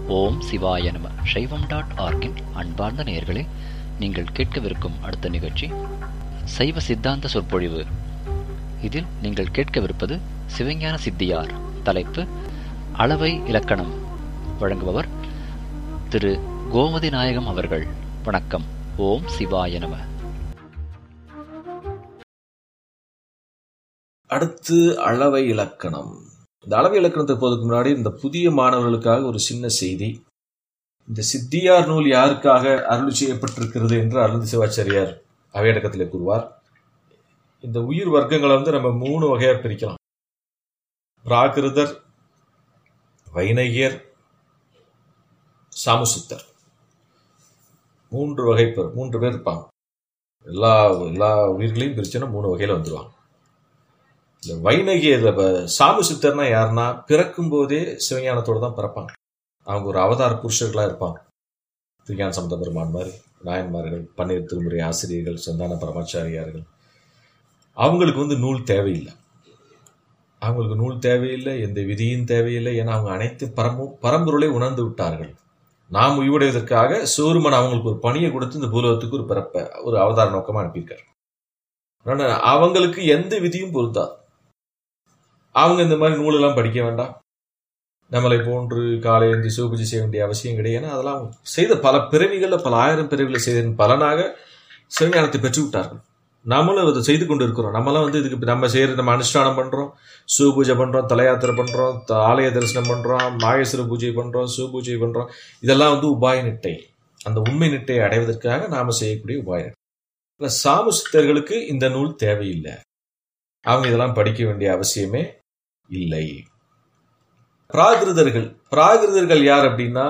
ஓம் சிவாய நம சைவம் டாட் ஆர்கின் அன்பார்ந்த நேயர்களே நீங்கள் கேட்கவிருக்கும் அடுத்த நிகழ்ச்சி சைவ சித்தாந்த சொற்பொழிவு இதில் நீங்கள் கேட்கவிருப்பது சிவஞான சித்தியார் தலைப்பு அளவை இலக்கணம் வழங்குபவர் திரு கோமதி நாயகம் அவர்கள் வணக்கம் ஓம் சிவாய நம அடுத்து அளவை இலக்கணம் இந்த அளவை இலக்கணத்தை போறதுக்கு முன்னாடி இந்த புதிய மாணவர்களுக்காக ஒரு சின்ன செய்தி இந்த சித்தியார் நூல் யாருக்காக அருள் செய்யப்பட்டிருக்கிறது என்று அருள் சிவாச்சாரியார் அவையடக்கத்திலே கூறுவார் இந்த உயிர் வர்க்கங்களை வந்து நம்ம மூணு வகையா பிரிக்கலாம் பிராகிருதர் வைனகியர் சாமுசித்தர் மூன்று வகை பேர் மூன்று பேர் இருப்பாங்க எல்லா எல்லா உயிர்களையும் பிரிச்சோன்னா மூணு வகையில வந்துருவாங்க இந்த வைனகிய சாமு சித்தர்னா யாருன்னா பிறக்கும் போதே சிவஞானத்தோட தான் பிறப்பாங்க அவங்க ஒரு அவதார புருஷர்களா இருப்பாங்க திருஞான சம்பந்த பெருமான் மாதிரி நாயன்மார்கள் பன்னீர் திருமுறை ஆசிரியர்கள் சந்தான பரமாச்சாரியார்கள் அவங்களுக்கு வந்து நூல் தேவையில்லை அவங்களுக்கு நூல் தேவையில்லை எந்த விதியும் தேவையில்லை ஏன்னா அவங்க அனைத்து பரமு பரம்பொருளை உணர்ந்து விட்டார்கள் நாம் உய்வடைவதற்காக சிவருமன் அவங்களுக்கு ஒரு பணியை கொடுத்து இந்த பூலகத்துக்கு ஒரு பிறப்ப ஒரு அவதார நோக்கமா அனுப்பியிருக்காரு ஆனா அவங்களுக்கு எந்த விதியும் பொருந்தாது அவங்க இந்த மாதிரி நூலெல்லாம் படிக்க வேண்டாம் நம்மளை போன்று காலை எழுந்து சிவபூஜை செய்ய வேண்டிய அவசியம் கிடையாது ஏன்னா அதெல்லாம் அவங்க செய்த பல பிறவிகளில் பல ஆயிரம் பிறவிகளை செய்ததன் பலனாக சிவஞானத்தை பெற்று விட்டார்கள் நம்மளும் அதை செய்து கொண்டு இருக்கிறோம் நம்மளாம் வந்து இதுக்கு நம்ம செய்யற நம்ம அனுஷ்டானம் பண்றோம் சிவபூஜை பண்றோம் தலையாத்திரை பண்றோம் த- ஆலய தரிசனம் பண்றோம் மாகேஸ்வர பூஜை பண்றோம் சிவபூஜை பண்றோம் இதெல்லாம் வந்து உபாய நிட்டை அந்த உண்மை நிட்டையை அடைவதற்காக நாம செய்யக்கூடிய உபாய நிட்டை இல்ல சாமு சித்தர்களுக்கு இந்த நூல் தேவையில்லை அவங்க இதெல்லாம் படிக்க வேண்டிய அவசியமே இல்லை பிராகிருதர்கள் பிராகிருதர்கள் யார் அப்படின்னா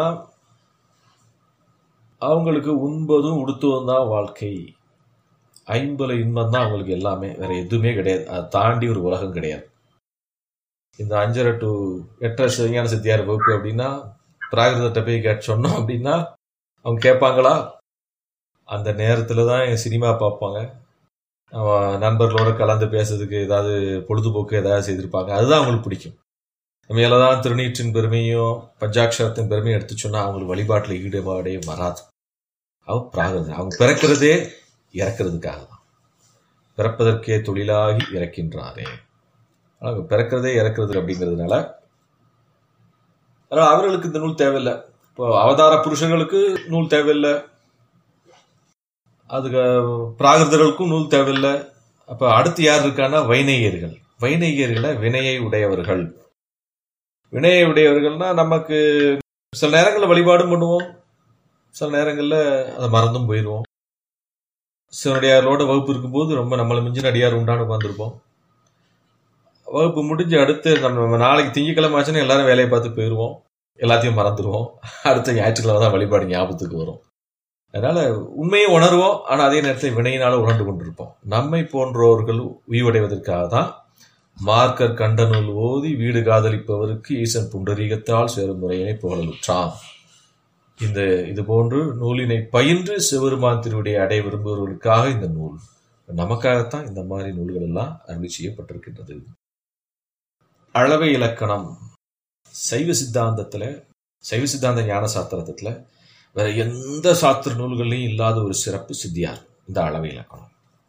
அவங்களுக்கு உண்பதும் உடுத்துவதும் தான் வாழ்க்கை ஐம்பல இன்பம் தான் அவங்களுக்கு எல்லாமே வேற எதுவுமே கிடையாது அதை தாண்டி ஒரு உலகம் கிடையாது இந்த அஞ்சரை டு எட்டரை சிவஞான சித்தியார் வகுப்பு அப்படின்னா பிராகிருதத்தை போய் கேட்டு சொன்னோம் அப்படின்னா அவங்க கேட்பாங்களா அந்த நேரத்துல தான் என் சினிமா பார்ப்பாங்க அவன் நண்பர்களோட கலந்து பேசுறதுக்கு ஏதாவது பொழுதுபோக்கு ஏதாவது செய்திருப்பாங்க அதுதான் அவங்களுக்கு பிடிக்கும் நம்ம எல்லாம் திருநீற்றின் பெருமையும் பஞ்சாட்சரத்தின் பெருமையும் எடுத்து சொன்னா அவங்களுக்கு வழிபாட்டில் ஈடுபாடே வராது அவ பிராகிருதம் அவங்க பிறக்கிறதே இறக்கிறதுக்காக தான் பிறப்பதற்கே தொழிலாகி இறக்கின்றாரே அவங்க பிறக்கிறதே இறக்கிறது அப்படிங்கிறதுனால அதனால அவர்களுக்கு இந்த நூல் தேவையில்லை இப்போ அவதார புருஷர்களுக்கு நூல் தேவையில்லை அதுக்கு பிராகிருதர்களுக்கும் நூல் தேவையில்லை அப்ப அடுத்து யார் இருக்கான்னா வைநேயர்கள் வைநேயர்களை வினையை உடையவர்கள் வினையை உடையவர்கள்னா நமக்கு சில நேரங்களில் வழிபாடும் பண்ணுவோம் சில நேரங்களில் அதை மறந்தும் போயிடுவோம் சிவனடியாரோட வகுப்பு இருக்கும்போது ரொம்ப நம்மளை மிஞ்சின அடியார் உண்டான உட்காந்துருப்போம் வகுப்பு முடிஞ்சு அடுத்து நம்ம நாளைக்கு திங்கக்கிழமை ஆச்சுன்னா எல்லாரும் வேலையை பார்த்து போயிடுவோம் எல்லாத்தையும் மறந்துடுவோம் அடுத்த ஞாயிற்றுக்கிழமை தான் வழிபாடு ஞாபகத்துக்கு வரும் அதனால உண்மையை உணர்வோம் ஆனா அதே நேரத்தில் வினையினால உணர்ந்து கொண்டிருப்போம் நம்மை போன்றோர்கள் உய்வடைவதற்காக தான் மார்க்கர் கண்ட நூல் ஓதி வீடு காதலிப்பவருக்கு ஈசன் புண்டரீகத்தால் சேரும் முறையினை புகழலுற்றான் இந்த இது போன்று நூலினை பயின்று சிவருமான் திருவுடைய அடைய விரும்புபவர்களுக்காக இந்த நூல் நமக்காகத்தான் இந்த மாதிரி நூல்கள் எல்லாம் அருளி செய்யப்பட்டிருக்கின்றது அளவை இலக்கணம் சைவ சித்தாந்தத்துல சைவ சித்தாந்த ஞான சாஸ்திரத்துல வேற எந்த சாஸ்திர நூல்கள்லையும் இல்லாத ஒரு சிறப்பு சித்தியார் இந்த அளவை இலக்கணம்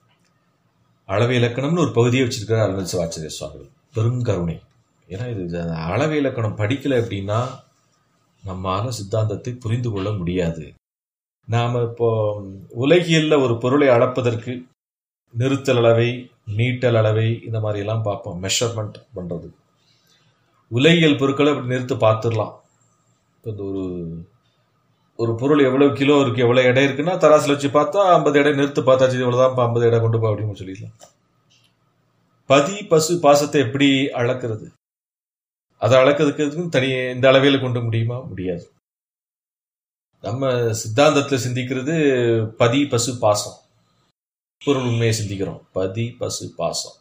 அளவை இலக்கணம்னு ஒரு பகுதியை வச்சிருக்கிறார் அருண் சிவாச்சாரிய சுவாமிகள் பெருங்கருணை ஏன்னா இது இது அளவை இலக்கணம் படிக்கல அப்படின்னா நம்மால சித்தாந்தத்தை புரிந்து கொள்ள முடியாது நாம இப்போ உலகியல்ல ஒரு பொருளை அளப்பதற்கு நிறுத்தல் அளவை நீட்டல் அளவை இந்த மாதிரி எல்லாம் பார்ப்போம் மெஷர்மெண்ட் பண்றது உலகியல் பொருட்களை அப்படி நிறுத்து பார்த்துடலாம் இப்போ இந்த ஒரு ஒரு பொருள் எவ்வளவு கிலோ இருக்கு எவ்வளவு எடை இருக்குன்னா தராசுல வச்சு பார்த்தா ஐம்பது எடை நிறுத்து பார்த்தாச்சு இவ்வளவுதான் ஐம்பது எடை கொண்டு போ அப்படின்னு சொல்லிடலாம் பதி பசு பாசத்தை எப்படி அளக்கிறது அதை அளக்கிறதுக்கு தனி இந்த அளவையில கொண்டு முடியுமா முடியாது நம்ம சித்தாந்தத்துல சிந்திக்கிறது பதி பசு பாசம் பொருள் உண்மையை சிந்திக்கிறோம் பதி பசு பாசம்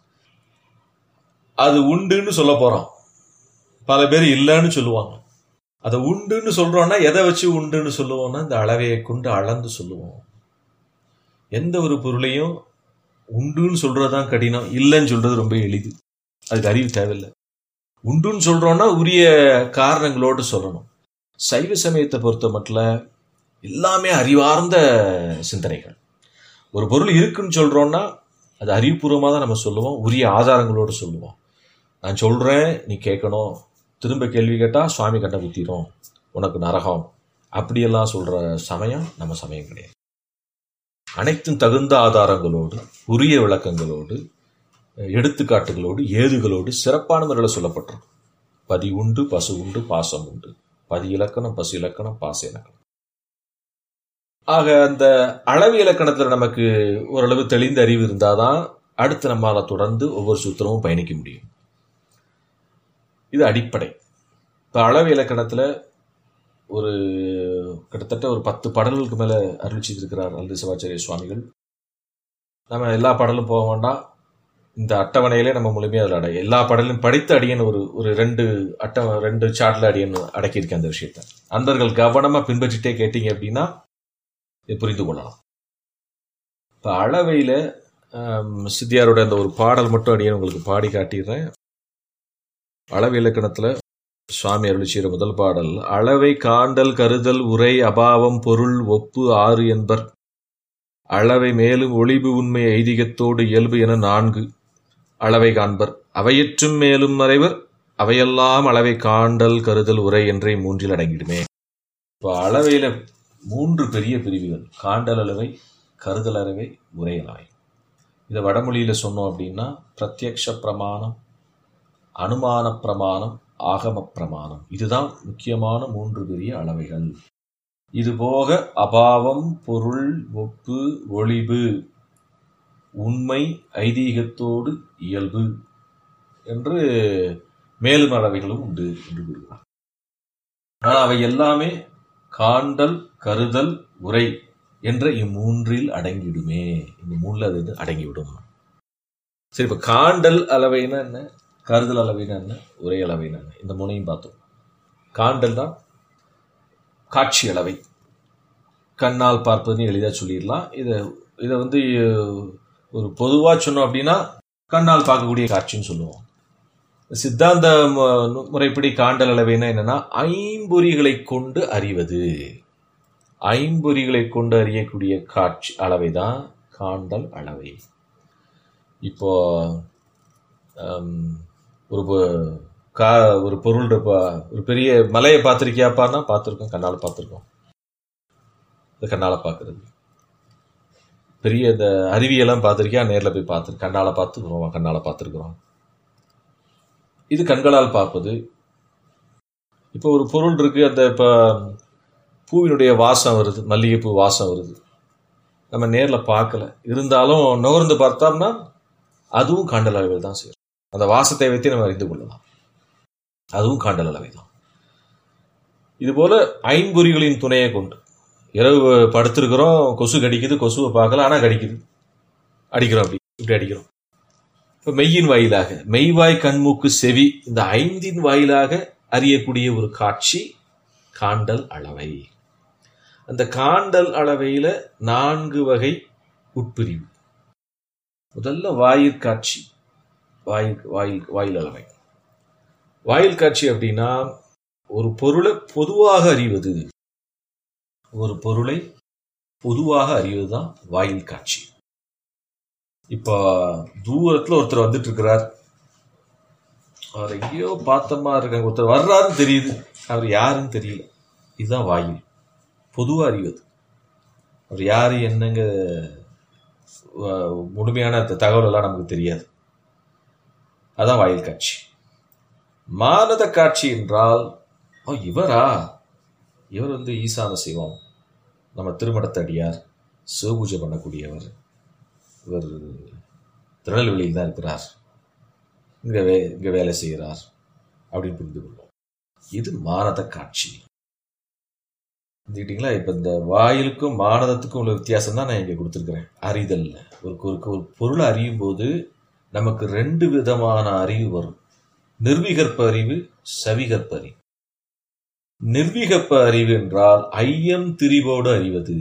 அது உண்டுன்னு சொல்ல போறோம் பல பேர் இல்லைன்னு சொல்லுவாங்க அதை உண்டுன்னு சொல்றோம்னா எதை வச்சு உண்டுன்னு சொல்லுவோம்னா இந்த அளவையை கொண்டு அளந்து சொல்லுவோம் எந்த ஒரு பொருளையும் உண்டுன்னு சொல்றதுதான் கடினம் இல்லைன்னு சொல்றது ரொம்ப எளிது அதுக்கு அறிவு தேவையில்லை உண்டுன்னு சொல்றோம்னா உரிய காரணங்களோடு சொல்லணும் சைவ சமயத்தை பொறுத்த மட்டும் எல்லாமே அறிவார்ந்த சிந்தனைகள் ஒரு பொருள் இருக்குன்னு சொல்றோம்னா அது அறிவுபூர்வமாக தான் நம்ம சொல்லுவோம் உரிய ஆதாரங்களோடு சொல்லுவோம் நான் சொல்றேன் நீ கேட்கணும் திரும்ப கேள்வி கேட்டால் சுவாமி கண்ட குத்திரும் உனக்கு நரகம் அப்படியெல்லாம் சொல்ற சமயம் நம்ம சமயம் கிடையாது அனைத்தும் தகுந்த ஆதாரங்களோடு உரிய விளக்கங்களோடு எடுத்துக்காட்டுகளோடு ஏதுகளோடு சிறப்பான முறையில் சொல்லப்பட்டிருக்கும் பதி உண்டு பசு உண்டு பாசம் உண்டு பதி இலக்கணம் பசு இலக்கணம் பாச இலக்கணம் ஆக அந்த அளவு இலக்கணத்தில் நமக்கு ஓரளவு தெளிந்த அறிவு இருந்தாதான் அடுத்து நம்மால தொடர்ந்து ஒவ்வொரு சூத்திரமும் பயணிக்க முடியும் இது அடிப்படை இப்போ அளவு இலக்கணத்தில் ஒரு கிட்டத்தட்ட ஒரு பத்து பாடல்களுக்கு மேலே அருள் செய்திருக்கிறார் அல்லது சிவாச்சாரிய சுவாமிகள் நம்ம எல்லா பாடலும் போக வேண்டாம் இந்த அட்டவணையிலே நம்ம முழுமையாக அதில் அடைய எல்லா பாடலையும் படித்த அடியன் ஒரு ஒரு ரெண்டு அட்ட ரெண்டு சார்ட்டில் அடியன் அடக்கியிருக்கேன் அந்த விஷயத்த அன்பர்கள் கவனமாக பின்பற்றிட்டே கேட்டீங்க அப்படின்னா இதை புரிந்து கொள்ளலாம் இப்போ அளவையில் சித்தியாரோட அந்த ஒரு பாடல் மட்டும் அடியன் உங்களுக்கு பாடி காட்டிடுறேன் அளவு இலக்கணத்தில் சுவாமி அருள் செய்கிற முதல் பாடல் அளவை காண்டல் கருதல் உரை அபாவம் பொருள் ஒப்பு ஆறு என்பர் அளவை மேலும் ஒளிவு உண்மை ஐதீகத்தோடு இயல்பு என நான்கு அளவை காண்பர் அவையற்றும் மேலும் மறைவர் அவையெல்லாம் அளவை காண்டல் கருதல் உரை என்றே மூன்றில் அடங்கிடுமே இப்போ அளவையில மூன்று பெரிய பிரிவுகள் காண்டல் அளவை கருதல் அளவை உரை அளவை இதை வடமொழியில சொன்னோம் அப்படின்னா பிரத்யக்ஷ பிரமாணம் அனுமான பிரமாணம் ஆகம பிரமாணம் இதுதான் முக்கியமான மூன்று பெரிய அளவைகள் இது போக அபாவம் பொருள் ஒப்பு ஒளிவு உண்மை ஐதீகத்தோடு இயல்பு என்று மேலும் அளவைகளும் உண்டு என்று கூறுகிறார் ஆனால் அவை எல்லாமே காண்டல் கருதல் உரை என்ற இம்மூன்றில் அடங்கிவிடுமே இந்த மூணுல அது அடங்கிவிடும் சரி இப்ப காண்டல் அளவைனா என்ன கருதல் அளவைனா என்ன உரை அளவைனா என்ன இந்த மூணையும் பார்த்தோம் காண்டல் தான் காட்சி அளவை கண்ணால் பார்ப்பதுன்னு எளிதாக சொல்லிடலாம் இதை இதை வந்து ஒரு பொதுவாக சொன்னோம் அப்படின்னா கண்ணால் பார்க்கக்கூடிய காட்சின்னு சொல்லுவோம் சித்தாந்த முறைப்படி காண்டல் அளவைனா என்னன்னா ஐம்பொறிகளை கொண்டு அறிவது ஐம்பொறிகளை கொண்டு அறியக்கூடிய காட்சி அளவை தான் காண்டல் அளவை இப்போ ஒரு கா ஒரு பொருள் ஒரு பெரிய மலையை பார்த்துருக்கியாப்பான்னா பார்த்துருக்கோம் கண்ணால் பார்த்துருக்கோம் இந்த கண்ணால் பார்க்கறது பெரிய இந்த அருவியெல்லாம் பார்த்துருக்கியா நேரில் போய் பார்த்து கண்ணால் பார்த்துக்கிறோம் கண்ணால் பார்த்துருக்குறோம் இது கண்களால் பார்ப்பது இப்போ ஒரு பொருள் இருக்கு அந்த இப்போ பூவினுடைய வாசம் வருது மல்லிகைப்பூ வாசம் வருது நம்ம நேரில் பார்க்கல இருந்தாலும் நுகர்ந்து பார்த்தோம்னா அதுவும் காண்டல் அளவில் தான் சேரும் அந்த வாசத்தை வைத்து நம்ம அறிந்து கொள்ளலாம் அதுவும் காண்டல் அளவை தான் இதுபோல ஐம்பொறிகளின் துணையை கொண்டு இரவு படுத்திருக்கிறோம் கொசு கடிக்குது கொசுவை பார்க்கல ஆனால் கடிக்குது அடிக்கிறோம் அப்படி இப்படி அடிக்கிறோம் இப்போ மெய்யின் வாயிலாக மெய்வாய் கண்மூக்கு செவி இந்த ஐந்தின் வாயிலாக அறியக்கூடிய ஒரு காட்சி காண்டல் அளவை அந்த காண்டல் அளவையில நான்கு வகை உட்பிரிவு முதல்ல வாயில் காட்சி வாயில் வாயில் வாயில் அளவை வாயில் காட்சி அப்படின்னா ஒரு பொருளை பொதுவாக அறிவது ஒரு பொருளை பொதுவாக அறிவதுதான் வாயில் காட்சி இப்போ தூரத்துல ஒருத்தர் வந்துட்டு இருக்கிறார் அவர் எங்கேயோ பார்த்தமா இருக்காங்க ஒருத்தர் வர்றாருன்னு தெரியுது அவர் யாருன்னு தெரியல இதுதான் வாயில் பொதுவா அறிவது அவர் யாரு என்னங்க முழுமையான தகவல் எல்லாம் நமக்கு தெரியாது அதான் வாயில் காட்சி மானத காட்சி என்றால் ஓ இவரா இவர் வந்து ஈசான சிவம் நம்ம திருமணத்தடியார் சிவபூஜை பண்ணக்கூடியவர் இவர் திருநெல்வேலியில் தான் இருக்கிறார் இங்கே வே இங்கே வேலை செய்கிறார் அப்படின்னு புரிந்து கொள்வோம் இது மானத காட்சி புரிஞ்சுக்கிட்டீங்களா இப்போ இந்த வாயிலுக்கும் மானதத்துக்கும் உள்ள வித்தியாசம் தான் நான் இங்கே கொடுத்துருக்குறேன் அறிதல்ல ஒரு ஒரு பொருளை அறியும் போது நமக்கு ரெண்டு விதமான அறிவு வரும் நிர்விகற்ப அறிவு சவிகற்ப அறிவு நிர்விகப்ப அறிவு என்றால் ஐயம் திரிவோடு அறிவது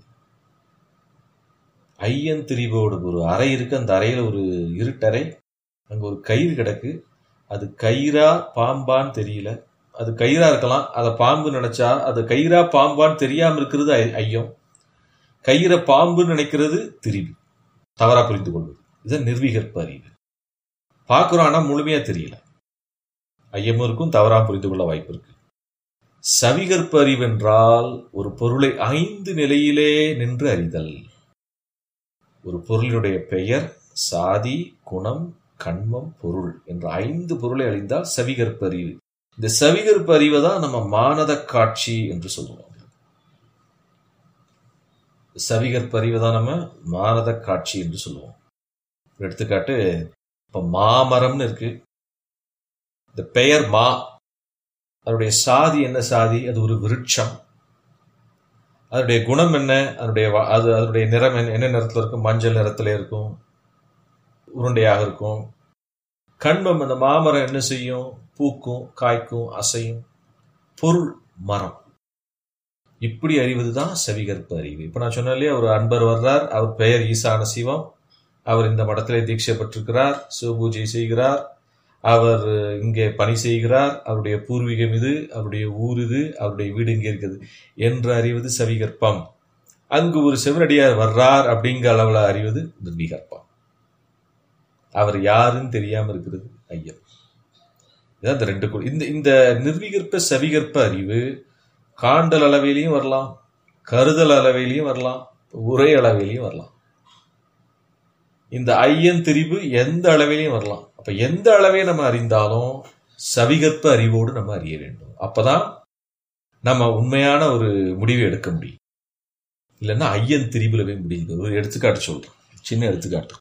ஐயன் திரிவோடு ஒரு அறை இருக்கு அந்த அறையில ஒரு இருட்டறை அங்க ஒரு கயிறு கிடக்கு அது கயிறா பாம்பான்னு தெரியல அது கயிறா இருக்கலாம் அதை பாம்பு நினைச்சா அது கயிறா பாம்பான்னு தெரியாம இருக்கிறது ஐ- ஐயம் கயிறை பாம்புன்னு நினைக்கிறது திரிவு தவறா புரிந்து கொள்வது இது நிர்விகற்ப அறிவு பார்க்கிறோம் ஆனா முழுமையா தெரியல ஐயமும் இருக்கும் தவறா புரிந்து கொள்ள வாய்ப்பு இருக்கு சவிகற்ப அறிவு என்றால் ஒரு பொருளை ஐந்து நிலையிலே நின்று அறிதல் ஒரு பொருளினுடைய பெயர் சாதி குணம் கண்மம் பொருள் என்ற ஐந்து பொருளை அறிந்தால் சவிகற்ப அறிவு இந்த சவிகற்ப அறிவை தான் நம்ம மானத காட்சி என்று சொல்லுவோம் சவிகற்ப அறிவை தான் நம்ம மானத காட்சி என்று சொல்லுவோம் ஒரு எடுத்துக்காட்டு இப்ப மாமரம்னு இருக்கு இந்த பெயர் மா அதனுடைய சாதி என்ன சாதி அது ஒரு விருட்சம் அதனுடைய குணம் என்ன அதனுடைய வ- அது அதனுடைய நிறம் என்ன என்ன நிறத்துல இருக்கும் மஞ்சள் நிறத்துல இருக்கும் உருண்டையாக இருக்கும் கண்மம் அந்த மாமரம் என்ன செய்யும் பூக்கும் காய்க்கும் அசையும் பொருள் மரம் இப்படி அறிவதுதான் செவிகற்ப அறிவு இப்ப நான் சொன்னேன் இல்லையா ஒரு அன்பர் வர்றார் அவர் பெயர் ஈசான சிவம் அவர் இந்த மடத்திலே தீட்சை பெற்றிருக்கிறார் சிவபூஜை செய்கிறார் அவர் இங்கே பணி செய்கிறார் அவருடைய பூர்வீகம் இது அவருடைய ஊர் இது அவருடைய வீடு இங்கே இருக்குது என்று அறிவது செவிகற்பம் அங்கு ஒரு செவனடியார் வர்றார் அப்படிங்கிற அளவில் அறிவது நிர்விகற்பம் அவர் யாருன்னு தெரியாம இருக்கிறது ஐயம் இதான் இந்த ரெண்டு கு- இந்த இந்த நிர்விகற்ப செவிகற்ப அறிவு காண்டல் அளவிலையும் வரலாம் கருதல் அளவிலையும் வரலாம் உரை அளவிலையும் வரலாம் இந்த ஐயன் திரிவு எந்த அளவிலையும் வரலாம் அப்ப எந்த அளவை நம்ம அறிந்தாலும் சவிகற்ப அறிவோடு நம்ம அறிய வேண்டும் அப்பதான் நம்ம உண்மையான ஒரு முடிவை எடுக்க முடியும் இல்லைன்னா ஐயன் திரிவுல போய் முடியுது ஒரு எடுத்துக்காட்டு சொல்றேன் சின்ன எடுத்துக்காட்டு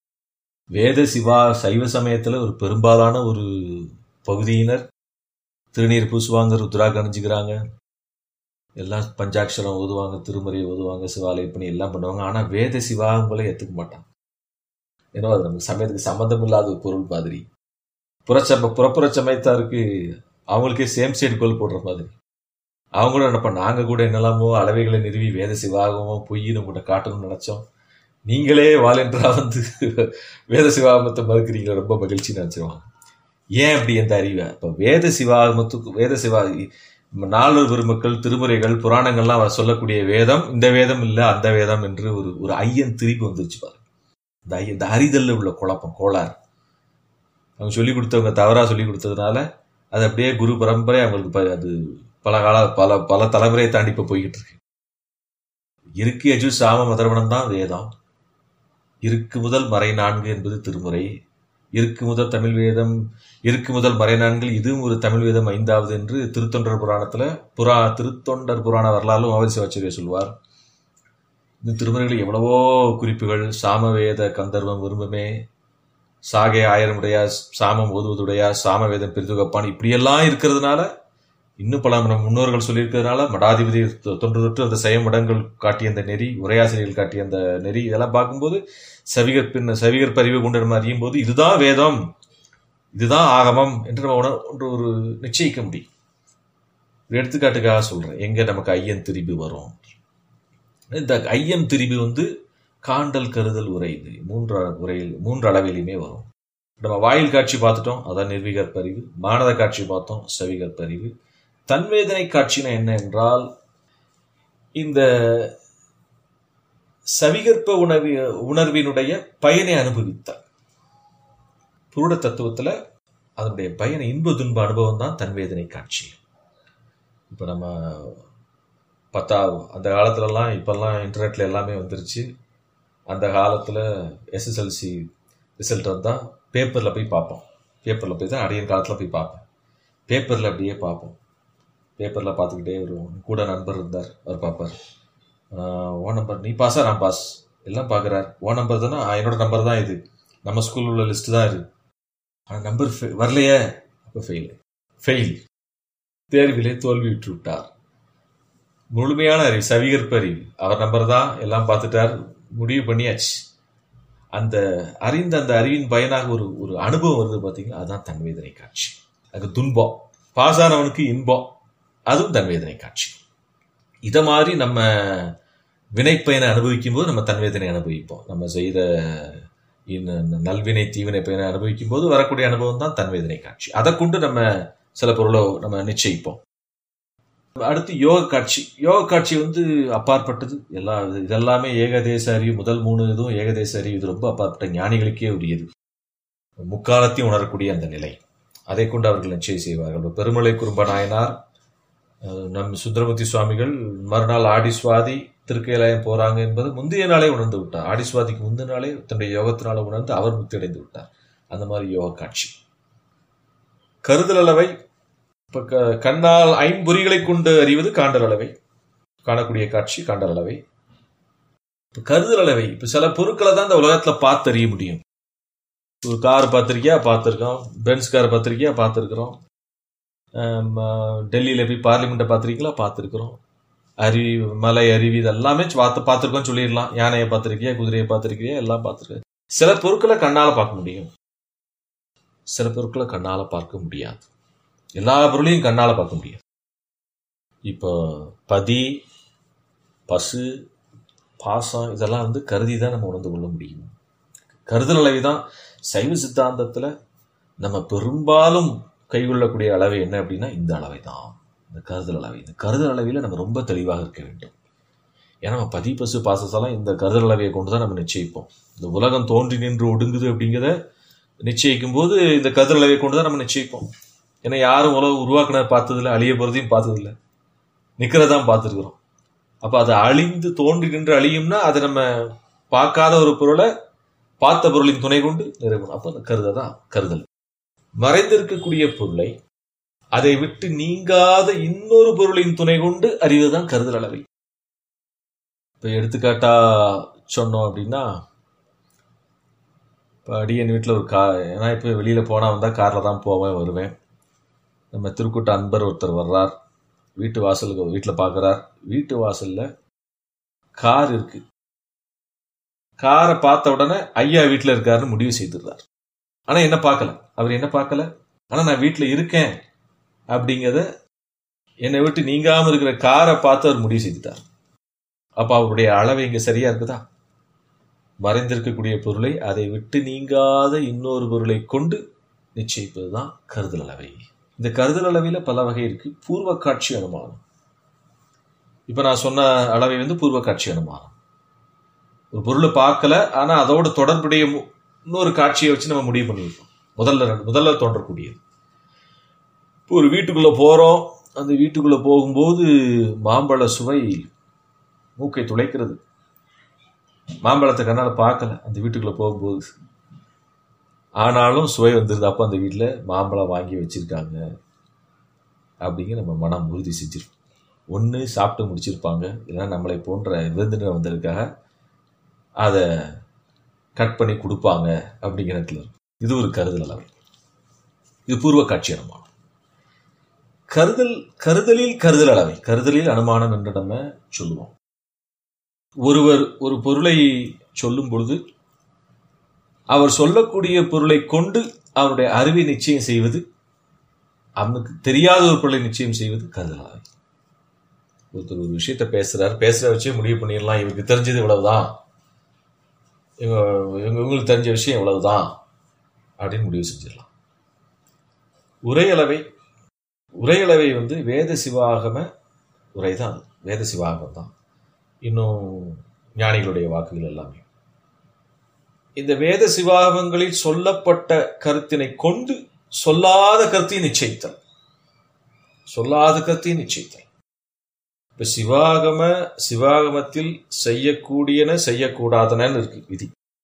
வேத சிவா சைவ சமயத்துல ஒரு பெரும்பாலான ஒரு பகுதியினர் திருநீர் பூசுவாங்க ருத்ரா கணிஞ்சுக்கிறாங்க எல்லாம் பஞ்சாட்சரம் ஓதுவாங்க திருமறை ஓதுவாங்க சிவாலயப்பணி எல்லாம் பண்ணுவாங்க ஆனா வேத சிவாங்களை ஏத்துக்க மாட்டாங்க ஏன்னா அது நமக்கு சமயத்துக்கு சம்பந்தம் இல்லாத ஒரு பொருள் மாதிரி புறச்சம புறப்புற சமயத்தாருக்கு அவங்களுக்கே சேம் சைடு கோல் போடுற மாதிரி அவங்களும் நினைப்பா நாங்க கூட என்னெல்லாமோ அளவைகளை நிறுவி வேத சிவாகமோ பொய்ன்னு உங்கள்கிட்ட காட்டணும்னு நினைச்சோம் நீங்களே வாலண்டரா வந்து வேத சிவாகமத்தை மறுக்கிறீங்க ரொம்ப மகிழ்ச்சி நினைச்சிருவாங்க ஏன் அப்படி எந்த அறிவை இப்ப வேத சிவாகமத்துக்கு வேத சிவா நாலு பெருமக்கள் திருமுறைகள் புராணங்கள்லாம் அவர் சொல்லக்கூடிய வேதம் இந்த வேதம் இல்ல அந்த வேதம் என்று ஒரு ஒரு ஐயன் திருப்பி வந்துருச்சு பாரு இந்த ஐய- இந்த அறிதல்ல உள்ள குழப்பம் கோளாறு அவங்க சொல்லி கொடுத்தவங்க தவறா சொல்லி கொடுத்ததுனால அது அப்படியே குரு பரம்பரை அவங்களுக்கு ப- அது பல கால பல பல தலைமுறையை தாண்டி இப்ப போய்கிட்டு இருக்கு இருக்கு யஜு சாம மதர்வனம் தான் வேதம் இருக்கு முதல் மறை நான்கு என்பது திருமுறை இருக்கு முதல் தமிழ் வேதம் இருக்கு முதல் மறை நான்கில் இதுவும் ஒரு தமிழ் வேதம் ஐந்தாவது என்று திருத்தொண்டர் புராணத்துல புரா திருத்தொண்டர் புராண வரலாறும் அவதி சிவாச்சாரியர் சொல்வார் இந்த திருமுறைகளில் எவ்வளவோ குறிப்புகள் சாமவேத கந்தர்வம் விரும்புமே சாகே ஆயிரமுடையா சாமம் ஓதுவதுடையா சாமவேதம் பெரிதுகப்பான் இப்படியெல்லாம் இருக்கிறதுனால இன்னும் பல நம்ம முன்னோர்கள் சொல்லியிருக்கிறதுனால மடாதிபதி தொ- தொன்று தொட்டு அந்த செயமடங்கள் காட்டிய அந்த நெறி உரையாசிரியர்கள் காட்டிய அந்த நெறி இதெல்லாம் பார்க்கும்போது சவிகற்பின் சவிகற்பறிவை கொண்டு நம்ம அறியும் போது இதுதான் வேதம் இதுதான் ஆகமம் என்று நம்ம உண- ஒன்று ஒரு நிச்சயிக்க முடியும் ஒரு எடுத்துக்காட்டுக்காக சொல்றேன் எங்க நமக்கு ஐயன் திரிபு வரும் இந்த ஐயம் திரிபு வந்து காண்டல் கருதல் உரை இது மூன்று அள- உரையில் மூன்று அளவிலுமே வரும் நம்ம வாயில் காட்சி பார்த்துட்டோம் அதான் நிர்விகற்பறிவு மானத காட்சி பார்த்தோம் சவிகற்பறிவு தன்வேதனை காட்சினா என்ன என்றால் இந்த சவிகற்ப உணவி உணர்வினுடைய பயனை அனுபவித்தல் புருட தத்துவத்துல அதனுடைய பயனை இன்ப துன்ப அனுபவம் தான் தன்வேதனை காட்சி இப்ப நம்ம பத்தா அந்த காலத்துலலாம் இப்பெல்லாம் இன்டர்நெட்ல எல்லாமே வந்துருச்சு அந்த காலத்துல எஸ்எஸ்எல்சி ரிசல்ட் வந்தா பேப்பர்ல போய் பார்ப்போம் பேப்பர்ல போய் தான் அடியன் காலத்துல போய் பார்ப்பேன் பேப்பர்ல அப்படியே பார்ப்போம் பேப்பர்ல பார்த்துக்கிட்டே வருவோம் கூட நண்பர் இருந்தார் அவர் பார்ப்பார் ஆஹ் ஓ நம்பர் நீ பாஸா நான் பாஸ் எல்லாம் பார்க்குறார் ஓ நம்பர் தானே ஆ, என்னோட நம்பர் தான் இது நம்ம ஸ்கூல் உள்ள லிஸ்ட் தான் இது ஆனால் நம்பர் வரலையே அப்போ ஃபெயில் ஃபெயில் தேர்விலே தோல்வி விட்டு விட்டார் முழுமையான அறிவு சவிகற்ப அறிவு அவர் நம்பர் தான் எல்லாம் பார்த்துட்டார் முடிவு பண்ணியாச்சு அந்த அறிந்த அந்த அறிவின் பயனாக ஒரு ஒரு அனுபவம் வருது பார்த்தீங்களா அதுதான் தன்வேதனை காட்சி அது துன்பம் பாஸ் ஆனவனுக்கு இன்பம் அதுவும் தன்வேதனை காட்சி இதை மாதிரி நம்ம வினைப்பயனை அனுபவிக்கும் போது நம்ம தன்வேதனை அனுபவிப்போம் நம்ம செய்த இன்ன- நல்வினை தீவினை பயனை அனுபவிக்கும் போது வரக்கூடிய அனுபவம் தான் தன்வேதனை காட்சி அதை கொண்டு நம்ம சில பொருளை நம்ம நிச்சயிப்போம் அடுத்து யோக காட்சி யோக காட்சி வந்து அப்பாற்பட்டது எல்லா இதெல்லாமே ஏகதேச அறிவு முதல் மூணு இதுவும் ஏகதேச அறிவு இது ரொம்ப அப்பாற்பட்ட ஞானிகளுக்கே உரியது முக்காலத்தையும் உணரக்கூடிய அந்த நிலை அதை கொண்டு அவர்கள் நிச்சயம் செய்வார்கள் இப்ப பெருமலை குறும்ப நாயனார் அஹ், நம் சுந்தரமூர்த்தி சுவாமிகள் மறுநாள் ஆடி சுவாதி திருக்கைலாயம் போறாங்க என்பது முந்தைய நாளே உணர்ந்து விட்டார் ஆடி சுவாதிக்கு முந்தின நாளே தன்னுடைய யோகத்தினால உணர்ந்து அவர் முக்தி அடைந்து விட்டார் அந்த மாதிரி யோக காட்சி கருதல் அளவை இப்ப க- கண்ணால் ஐம்பொறிகளை கொண்டு அறிவது காண்டல் அளவை காணக்கூடிய காட்சி காண்டல் அளவை இப்ப கருதல் அளவை இப்ப சில பொருட்களை தான் இந்த உலகத்துல பார்த்து அறிய முடியும் ஒரு கார் பார்த்திருக்கியா பார்த்துருக்கோம் பென்ஸ் கார் பார்த்திருக்கியா பார்த்துருக்குறோம் டெல்லியில போய் பார்லிமெண்ட்டை பார்த்திருக்கீங்களா பார்த்துருக்குறோம் அருவி மலை அருவி இதெல்லாமே பார்த்து பார்த்துருக்கோம் சொல்லிடலாம் யானையை பார்த்திருக்கியா குதிரையை பார்த்திருக்கியா எல்லாம் பார்த்துருக்க சில பொருட்களை கண்ணால பார்க்க முடியும் சில பொருட்களை கண்ணால பார்க்க முடியாது எல்லா பொருளையும் கண்ணால பார்க்க முடியாது இப்போ பதி பசு பாசம் இதெல்லாம் வந்து கருதி தான் நம்ம உணர்ந்து கொள்ள முடியும் கருதல் அளவை தான் சைவ சித்தாந்தத்துல நம்ம பெரும்பாலும் கைகொள்ளக்கூடிய அளவு என்ன அப்படின்னா இந்த அளவை தான் இந்த கருதல் அளவை இந்த கருதல் அளவையில் நம்ம ரொம்ப தெளிவாக இருக்க வேண்டும் ஏன்னா நம்ம பதி பசு பாசத்தெல்லாம் இந்த கருதல் அளவையை கொண்டு தான் நம்ம நிச்சயிப்போம் இந்த உலகம் தோன்றி நின்று ஒடுங்குது அப்படிங்கிறத நிச்சயிக்கும் போது இந்த கருதல் அளவையை கொண்டு தான் நம்ம நிச்சயிப்போம் ஏன்னா யாரும் உலகம் உருவாக்குன பார்த்ததில்ல அழிய போகிறதையும் பார்த்ததில்ல நிற்கிறதான் பார்த்துருக்குறோம் அப்போ அது அழிந்து தோன்றி நின்று அழியும்னா அதை நம்ம பார்க்காத ஒரு பொருளை பார்த்த பொருளின் துணை கொண்டு நிறைவேறும் அப்போ அந்த கருதை தான் கருதல் மறைந்திருக்கக்கூடிய பொருளை அதை விட்டு நீங்காத இன்னொரு பொருளின் துணை கொண்டு அறிவதுதான் கருதல் அளவை இப்போ எடுத்துக்காட்டா சொன்னோம் அப்படின்னா இப்போ அடியன் வீட்டில் ஒரு கா ஏன்னா இப்போ வெளியில் போனால் வந்தால் காரில் தான் போவேன் வருவேன் நம்ம திருக்கூட்ட அன்பர் ஒருத்தர் வர்றார் வீட்டு வாசலுக்கு வீட்டில் பார்க்குறார் வீட்டு வாசலில் கார் இருக்கு காரை பார்த்த உடனே ஐயா வீட்டில் இருக்காருன்னு முடிவு செய்திருந்தார் ஆனால் என்ன பார்க்கல அவர் என்ன பார்க்கல ஆனால் நான் வீட்டில் இருக்கேன் அப்படிங்கிறத என்னை விட்டு நீங்காமல் இருக்கிற காரை பார்த்து அவர் முடிவு செய்துட்டார் அப்போ அவருடைய அளவு இங்கே சரியா இருக்குதா மறைந்திருக்கக்கூடிய பொருளை அதை விட்டு நீங்காத இன்னொரு பொருளை கொண்டு நிச்சயிப்பது தான் கருதல் அளவை இந்த கருதல் அளவையில் பல வகை இருக்கு பூர்வ காட்சி அனுமானம் இப்போ நான் சொன்ன அளவை வந்து பூர்வ காட்சி அனுமானம் ஒரு பொருளை பார்க்கல ஆனால் அதோட தொடர்புடைய மு- இன்னொரு காட்சியை வச்சு நம்ம முடிவு பண்ணியிருக்கோம் முதல்ல ரெண்டு- முதல்ல தோன்றக்கூடியது இப்போ ஒரு வீட்டுக்குள்ள போறோம் அந்த வீட்டுக்குள்ள போகும்போது மாம்பழ சுவை மூக்கை துளைக்கிறது மாம்பழத்தை கண்ணால பார்க்கல அந்த வீட்டுக்குள்ள போகும்போது ஆனாலும் சுவை வந்துருது அப்போ அந்த வீட்டில் மாம்பழம் வாங்கி வச்சிருக்காங்க அப்படிங்க நம்ம மனம் உறுதி செஞ்சிருக்கோம் ஒன்று சாப்பிட்டு முடிச்சிருப்பாங்க இல்லைன்னா நம்மளை போன்ற விருந்தினர் வந்ததுக்காக அதை கட் பண்ணி கொடுப்பாங்க அப்படிங்கிற இடத்துல இருக்கும். இது ஒரு கருதல் அளவை இது பூர்வ காட்சி அனுமானம் கருதல் கருதலில் கருதல் அளவை கருதலில் அனுமானம் என்று நம்ம சொல்லுவோம் ஒருவர் ஒரு பொருளை சொல்லும் பொழுது அவர் சொல்லக்கூடிய பொருளை கொண்டு அவருடைய அறிவை நிச்சயம் செய்வது அவனுக்கு தெரியாத ஒரு பொருளை நிச்சயம் செய்வது கருதல் அளவை ஒருத்தர் ஒரு விஷயத்த பேசுறார் பேசுற வச்சே முடிவு பண்ணிடலாம் இவருக்கு தெரிஞ்சது இவ்வளவுதான் இவங்க இவங்க இவங்களுக்கு தெரிஞ்ச விஷயம் இவ்வளவுதான் அப்படின்னு முடிவு செஞ்சிடலாம் உரையளவை உரையளவை வந்து வேத சிவாகம உரை தான் அது வேத சிவாகமம் தான் இன்னும் ஞானிகளுடைய வாக்குகள் எல்லாமே இந்த வேத சிவாகமங்களில் சொல்லப்பட்ட கருத்தினை கொண்டு சொல்லாத கருத்தை நிச்சயித்தல் சொல்லாத கருத்தை நிச்சயித்தல் இப்ப சிவாகம சிவாகமத்தில் செய்யக்கூடியன செய்யக்கூடாதனன்னு இருக்கு விதி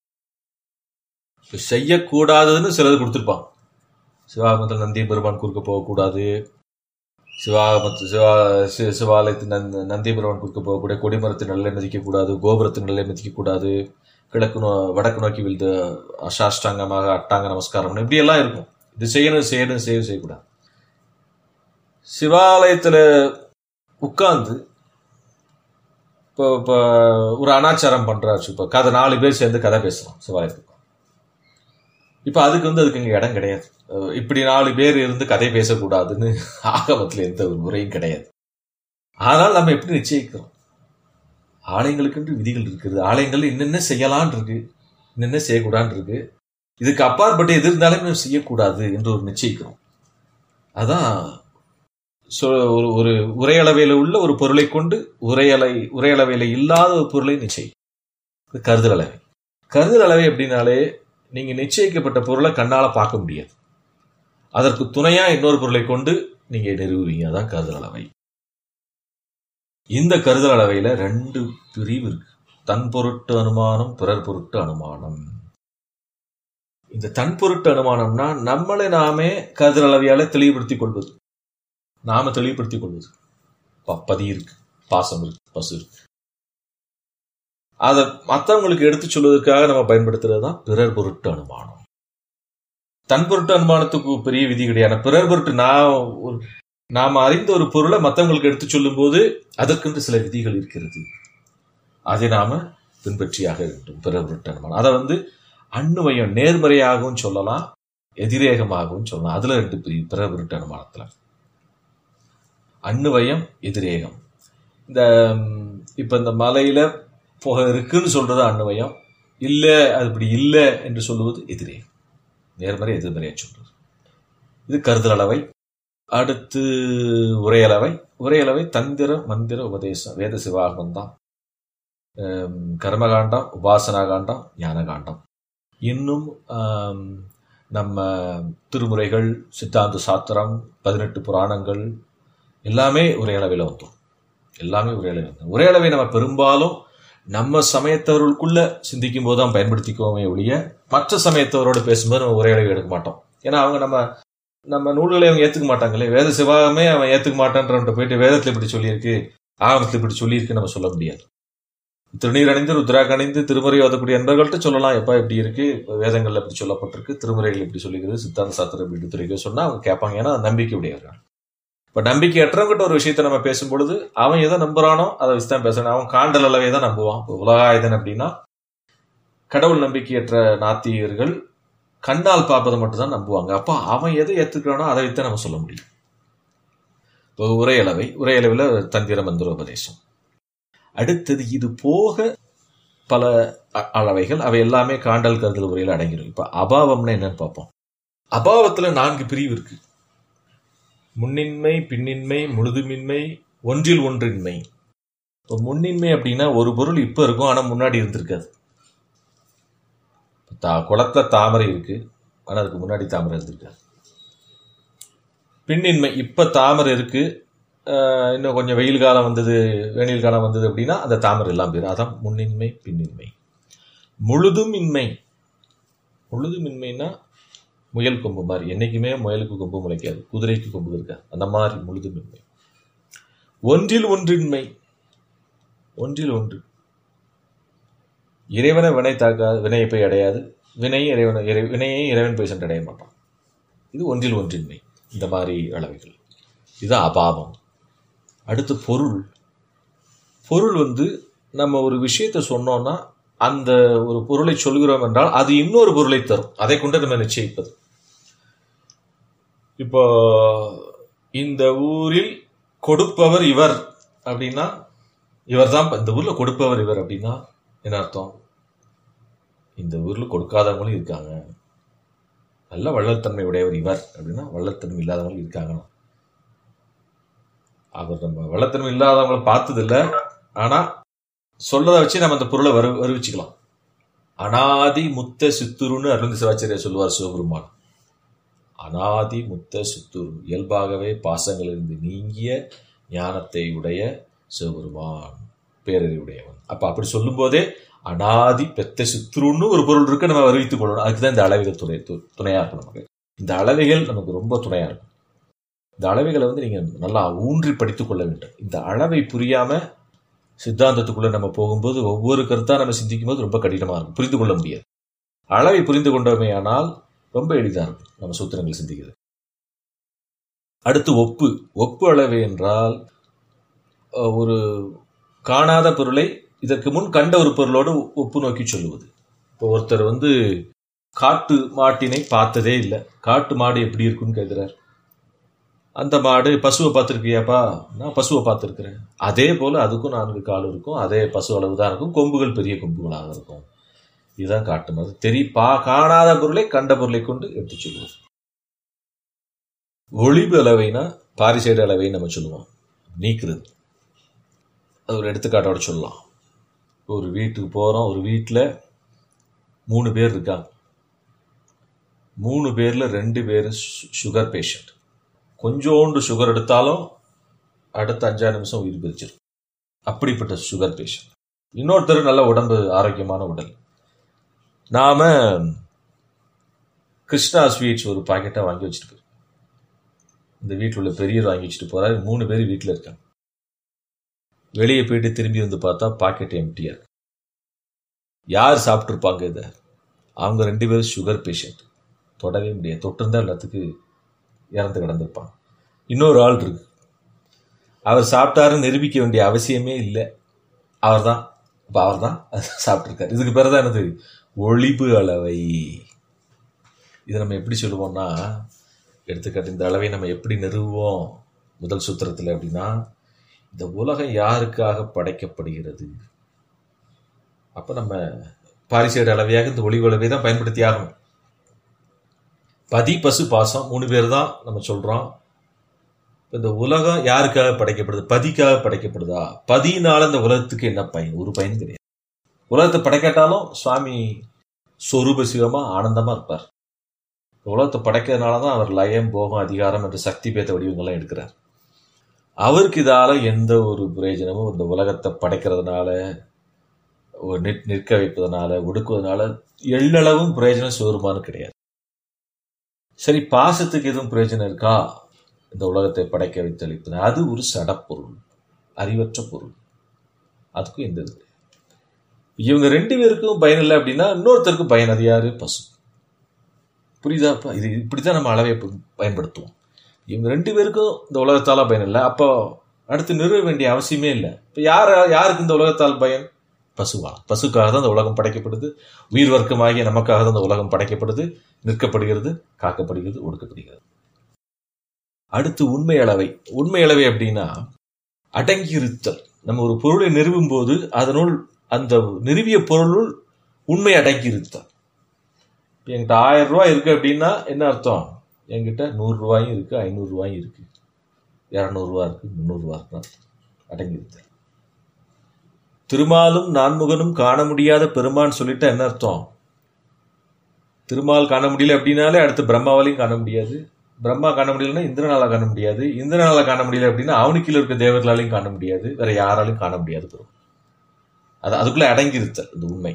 இப்ப செய்யக்கூடாததுன்னு சிலது கொடுத்துருப்பாங்க சிவாகமத்தில் நந்தி பெருமான் குறுக்க போகக்கூடாது சிவாகமத்து சிவா சி- சிவாலயத்து நந்த் நந்தி பெருமான் குறுக்க போகக்கூடிய கொடிமரத்து நல்லை மதிக்கக்கூடாது கோபுரத்து நல்லை மதிக்கக்கூடாது கிழக்கு நோ வடக்கு நோக்கி விழுந்து அசாஷ்டாங்கமாக அட்டாங்க நமஸ்காரம் இப்படி எல்லாம் இருக்கும் இது செய்யணும் செய்யணும் செய்யணும் செய்யக்கூடாது சிவாலயத்தில் உட்கார்ந்து இப்போ இப்போ ஒரு அனாச்சாரம் பண்றாரு இப்போ கதை நாலு பேர் சேர்ந்து கதை பேசுறோம் சிவாலயத்துக்கு இப்போ அதுக்கு வந்து அதுக்கு இங்கே இடம் கிடையாது அஹ் இப்படி நாலு பேர் இருந்து கதை பேசக்கூடாதுன்னு ஆகமத்தில் எந்த ஒரு முறையும் கிடையாது ஆனால் நம்ம எப்படி நிச்சயிக்கிறோம் ஆலயங்களுக்கென்று விதிகள் இருக்குது ஆலயங்கள் என்னென்ன செய்யலான் இருக்கு என்னென்ன செய்யக்கூடாதுன்னு இருக்கு இதுக்கு அப்பாற்பட்டு எது இருந்தாலும் நம்ம செய்யக்கூடாது என்று ஒரு நிச்சயிக்கிறோம் அதான் சொ- ஒரு ஒரு உரையளவையில உள்ள ஒரு பொருளை கொண்டு உரையலை உரையளவையில இல்லாத ஒரு பொருளை நிச்சயம் இது கருதல் அளவை கருதல் அளவை அப்படின்னாலே நீங்க நிச்சயிக்கப்பட்ட பொருளை கண்ணால பார்க்க முடியாது அதற்கு துணையா இன்னொரு பொருளை கொண்டு நீங்க நிறுவுவீங்க அதான் கருதல் அளவை இந்த கருதல் அளவையில ரெண்டு பிரிவு இருக்கு தன் பொருட்டு அனுமானம் பிறர் பொருட்டு அனுமானம் இந்த தன் பொருட்டு அனுமானம்னா நம்மளை நாமே கருதல் அளவையால தெளிவுபடுத்திக் கொள்வது நாம தெளிவுபடுத்திக் கொள்வது ப- பதி இருக்கு பாசம் இருக்கு பசு இருக்கு அதை மற்றவங்களுக்கு எடுத்து சொல்வதற்காக நம்ம பயன்படுத்துறது தான் பிறர் பொருட்டு அனுமானம் தன் பொருட்டு அனுமானத்துக்கு பெரிய விதி கிடையாது பிறர் பொருட்டு நான் ஒரு நாம் அறிந்த ஒரு பொருளை மற்றவங்களுக்கு எடுத்து சொல்லும்போது அதற்கென்று சில விதிகள் இருக்கிறது அதை நாம பின்பற்றியாக வேண்டும் பிறர் பொருட்டு அனுமானம் அதை வந்து அண்ணுவயம் நேர்மறையாகவும் சொல்லலாம் எதிரேகமாகவும் சொல்லலாம் அதுல ரெண்டு பிரிவு பிறர் பொருட்டு அனுமானத்துல அண்ணுவயம் எதிரேகம் இந்த ம், இப்ப இந்த மலையில புகை இருக்குன்னு சொல்றது அண்ணுவயம் இல்ல அது இப்படி இல்லை என்று சொல்லுவது எதிரேகம் நேர்மறை எதிர்மறையா சொல்றது இது கருதல் அளவை அடுத்து உரையளவை உரையளவை தந்திர மந்திர உபதேசம் வேத சிவாகமம் தான் ஆம், கர்மகாண்டம் உபாசனா காண்டம் ஞான காண்டம் இன்னும் ஆம், நம்ம திருமுறைகள் சித்தாந்த சாத்திரம் பதினெட்டு புராணங்கள் எல்லாமே உரையளவையில் வந்துடும் எல்லாமே உரையளவை வந்துடும் உரையளவை நம்ம பெரும்பாலும் நம்ம சமயத்தவர்களுக்குள்ள சிந்திக்கும் போது தான் பயன்படுத்திக்குவோமே ஒழிய மற்ற சமயத்தவரோட பேசும்போது நம்ம உரையளவை எடுக்க மாட்டோம் ஏன்னா அவங்க நம்ம நம்ம நூல்களை அவங்க ஏத்துக்க மாட்டாங்களே வேத சிவாகமே அவன் ஏத்துக்க மாட்டான்றவன்ட்ட போயிட்டு வேதத்துல இப்படி சொல்லியிருக்கு ஆகமத்துல இப்படி சொல்லியிருக்கு நம்ம சொல்ல முடியாது திருநீர் அணிந்து ருத்ராக் அணிந்து திருமுறை ஓதக்கூடிய நண்பர்கள்ட்ட சொல்லலாம் எப்பா இப்படி இருக்கு வேதங்கள்ல இப்படி சொல்லப்பட்டிருக்கு திருமுறைகள் இப்படி சொல்லிக்கிறது சித்தாந்த சாஸ்திரம் இப்படி எடுத்துருக்கு சொன்னா அவங்க கேட்பாங்க ஏன்னா நம்பிக்கை உடையவர்கள் இப்ப நம்பிக்கை அற்றவங்கிட்ட ஒரு விஷயத்த நம்ம பேசும்பொழுது அவன் எதை நம்புறானோ அதை வச்சு தான் பேசணும் அவன் காண்டல் அளவை தான் நம்புவான் இப்போ உலகாயுதன் அப்படின்னா கடவுள் நம்பிக்கையற்ற நாத்திகர்கள் கண்ணால் பார்ப்பதை மட்டும் தான் நம்புவாங்க அப்ப அவன் எதை ஏத்துக்கிறானோ அதை வைத்து நம்ம சொல்ல முடியும் இப்போ உரையளவை உரையளவில் தந்திர மந்திர உபதேசம் அடுத்தது இது போக பல அ- அளவைகள் அவை எல்லாமே காண்டல் கருதல் உரையில் அடங்கிடும் இப்ப அபாவம்னா என்னன்னு பார்ப்போம் அபாவத்துல நான்கு பிரிவு இருக்கு முன்னின்மை பின்னின்மை முழுதுமின்மை ஒன்றில் ஒன்றின்மை இப்போ முன்னின்மை அப்படின்னா ஒரு பொருள் இப்ப இருக்கும் ஆனா முன்னாடி இருந்திருக்காது தா குளத்துல தாமரை இருக்கு ஆனா அதுக்கு முன்னாடி தாமரை இருந்திருக்காது பின்னின்மை இப்ப தாமரை இருக்கு ஆஹ் இன்னும் கொஞ்சம் வெயில் காலம் வந்தது வேனில் காலம் வந்தது அப்படின்னா அந்த தாமரை எல்லாம் போயிடும் அதான் முன்னின்மை பின்னின்மை முழுதும் இன்மை முழுதும் இன்மைன்னா முயல் கொம்பு மாதிரி என்னைக்குமே முயலுக்கு கொம்பு முளைக்காது குதிரைக்கு கொம்பு இருக்காது அந்த மாதிரி முழுதும் இன்மை ஒன்றில் ஒன்றின்மை ஒன்றில் ஒன்று இறைவனை வினை தாக்காது வினையை போய் அடையாது வினையை இறைவனை இறை வினையை இறைவன் போய் சென்றடைய மாட்டான் இது ஒன்றில் ஒன்றின்மை இந்த மாதிரி அளவைகள் இது அபாவம் அடுத்து பொருள் பொருள் வந்து நம்ம ஒரு விஷயத்தை சொன்னோம்னா அந்த ஒரு பொருளை சொல்கிறோம் என்றால் அது இன்னொரு பொருளை தரும் அதை கொண்டு நம்ம நிச்சயிப்பது இப்போ இந்த ஊரில் கொடுப்பவர் இவர் அப்படின்னா இவர் தான் இந்த ஊர்ல கொடுப்பவர் இவர் அப்படின்னா என்ன அர்த்தம் இந்த ஊர்ல கொடுக்காதவங்களும் இருக்காங்க நல்ல வள்ளல்தன்மை உடையவர் இவர் அப்படின்னா வள்ளல்தன்மை இல்லாதவங்களும் இருக்காங்க அவர் நம்ம வள்ளத்தன்மை இல்லாதவங்கள பார்த்தது இல்ல ஆனா சொல்றதை வச்சு நம்ம அந்த பொருளை வரு வருவிச்சுக்கலாம் அனாதி முத்த சித்துருன்னு அருந்த சிவாச்சாரியா சொல்லுவார் சிவபெருமான் அனாதி முத்த சித்துரு இயல்பாகவே பாசங்களிலிருந்து நீங்கிய ஞானத்தை உடைய சிவபெருமான் பேரறிவுடையவன் அப்ப அப்படி சொல்லும்போதே அனாதி பெத்த சித்துருன்னு ஒரு பொருள் இருக்கு நம்ம அறிவித்துக் கொள்ளணும் அதுக்குதான் இந்த அளவைகள் துணை து- துணையா இருக்கும் நமக்கு இந்த அளவைகள் நமக்கு ரொம்ப துணையா இருக்கும் இந்த அளவைகளை வந்து நீங்க நல்லா ஊன்றி படித்துக் கொள்ள வேண்டும் இந்த அளவை புரியாம சித்தாந்தத்துக்குள்ள நம்ம போகும்போது ஒவ்வொரு கருத்தா நம்ம சிந்திக்கும் போது ரொம்ப கடினமா இருக்கும் புரிந்து கொள்ள முடியாது அளவை புரிந்து கொண்டோமே ஆனால் ரொம்ப எளிதா இருக்கும் நம்ம சூத்திரங்கள் சிந்திக்கிறது அடுத்து ஒப்பு ஒப்பு அளவை என்றால் அஹ், ஒரு காணாத பொருளை இதற்கு முன் கண்ட ஒரு பொருளோடு ஒப்பு நோக்கி சொல்லுவது இப்போ ஒருத்தர் வந்து காட்டு மாட்டினை பார்த்ததே இல்லை காட்டு மாடு எப்படி இருக்குன்னு கேட்கிறார் அந்த மாடு பசுவை பார்த்துருக்கியாப்பா நான் பசுவை பார்த்துருக்கிறேன் அதே போல அதுக்கும் நான்கு கால் இருக்கும் அதே பசு அளவு தான் இருக்கும் கொம்புகள் பெரிய கொம்புகளாக இருக்கும் இதுதான் காட்டு மாடு தெரி பா காணாத பொருளை கண்ட பொருளை கொண்டு எடுத்து சொல்லுவது ஒளிவு அளவைனா பாரிசைடு அளவைன்னு நம்ம சொல்லுவோம் நீக்குறது அது ஒரு எடுத்துக்காட்டோட சொல்லலாம் ஒரு வீட்டுக்கு போகிறோம் ஒரு வீட்டில் மூணு பேர் இருக்காங்க மூணு பேரில் ரெண்டு பேர் சுகர் பேஷண்ட் கொஞ்சோண்டு சுகர் எடுத்தாலும் அடுத்த அஞ்சாறு நிமிஷம் உயிர் பிரிச்சிடும் அப்படிப்பட்ட சுகர் பேஷண்ட் இன்னொருத்தர் நல்ல உடம்பு ஆரோக்கியமான உடல் நாம கிருஷ்ணா ஸ்வீட்ஸ் ஒரு பாக்கெட்டை வாங்கி வச்சுட்டு போய் இந்த வீட்டில் உள்ள பெரியவர் வாங்கி வச்சுட்டு போறாரு மூணு பேர் வீட்டில் இருக்காங்க வெளியே போயிட்டு திரும்பி வந்து பார்த்தா பாக்கெட் எம்டியா இருக்கு யார் சாப்பிட்ருப்பாங்க இதை அவங்க ரெண்டு பேரும் சுகர் பேஷண்ட் தொடவே முடியாது தொட்டிருந்தா எல்லாத்துக்கு இறந்து கிடந்திருப்பாங்க இன்னொரு ஆள் இருக்கு அவர் சாப்பிட்டாருன்னு நிரூபிக்க வேண்டிய அவசியமே இல்லை அவர் தான் இப்போ அவர் தான் சாப்பிட்ருக்காரு இதுக்கு பேர் தான் என்னது ஒளிவு அளவை இதை நம்ம எப்படி சொல்லுவோம்னா எடுத்துக்காட்டு இந்த அளவை நம்ம எப்படி நிறுவுவோம் முதல் சூத்திரத்தில் அப்படின்னா இந்த உலகம் யாருக்காக படைக்கப்படுகிறது அப்போ நம்ம பாரிசைடு அளவையாக இந்த ஒளிவு அளவை தான் பயன்படுத்தி ஆகணும் பதி பசு பாசம் மூணு பேர் தான் நம்ம சொல்றோம் இந்த உலகம் யாருக்காக படைக்கப்படுது பதிக்காக படைக்கப்படுதா பதினால இந்த உலகத்துக்கு என்ன பயன் ஒரு பயன் கிடையாது உலகத்தை படைக்காட்டாலும் சுவாமி சொரூப சிவமா ஆனந்தமா இருப்பார் உலகத்தை படைக்கிறதுனால தான் அவர் லயம் போகம் அதிகாரம் என்ற சக்தி பேத்த வடிவங்கள்லாம் எடுக்கிறார் அவருக்கு இதால எந்த ஒரு பிரயோஜனமும் இந்த உலகத்தை படைக்கிறதுனால ஒரு நிற்- நிற்க வைப்பதனால ஒடுக்குவதனால எள்ளளவும் பிரயோஜனம் சோறுமானு கிடையாது சரி பாசத்துக்கு எதுவும் பிரயோஜனம் இருக்கா இந்த உலகத்தை படைக்க வைத்தளிப்பது அது ஒரு சடப்பொருள் அறிவற்ற பொருள் அதுக்கும் எந்த இது கிடையாது. இவங்க ரெண்டு பேருக்கும் பயன் இல்லை அப்படின்னா இன்னொருத்தருக்கு பயன் அது யாரு பசு புரியுதா அப்ப இது இப்படித்தான் நம்ம அளவை ப- பயன்படுத்துவோம் இவங்க ரெண்டு பேருக்கும் இந்த உலகத்தால பயன் இல்லை அப்போ அடுத்து நிறுவ வேண்டிய அவசியமே இல்லை இப்போ யார் யாருக்கு இந்த உலகத்தால் பயன் பசுவா பசுக்காக தான் இந்த உலகம் படைக்கப்படுது உயிர் வர்க்கமாகிய நமக்காக தான் இந்த உலகம் படைக்கப்படுது நிற்கப்படுகிறது காக்கப்படுகிறது ஒடுக்கப்படுகிறது அடுத்து உண்மை அளவை உண்மை அளவை அப்படின்னா அடங்கி இருத்தல் நம்ம ஒரு பொருளை நிறுவும் போது அதனுள் அந்த நிறுவிய பொருளுள் உண்மை அடங்கி இருத்தல் இப்ப என்கிட்ட ஆயிரம் ரூபாய் இருக்கு அப்படின்னா என்ன அர்த்தம் என்கிட்ட நூறு ரூபாயும் இருக்கு ஐநூறு ரூபாயும் இருக்கு இரநூறுவா இருக்கு முந்நூறுரூவா இருக்கு அடங்கி இருத்தல் திருமாலும் நான்முகனும் காண முடியாத பெருமான் சொல்லிட்டா என்ன அர்த்தம் திருமால் காண முடியல அப்படின்னாலே அடுத்து பிரம்மாவாலையும் காண முடியாது பிரம்மா காண முடியலன்னா இந்திரனால காண முடியாது இந்திரனால காண முடியல அப்படின்னா அவனுக்கு கீழே இருக்க தேவர்களாலையும் காண முடியாது வேற யாராலையும் காண முடியாது பெரும் அது அதுக்குள்ள அடங்கியிருத்தல் இது உண்மை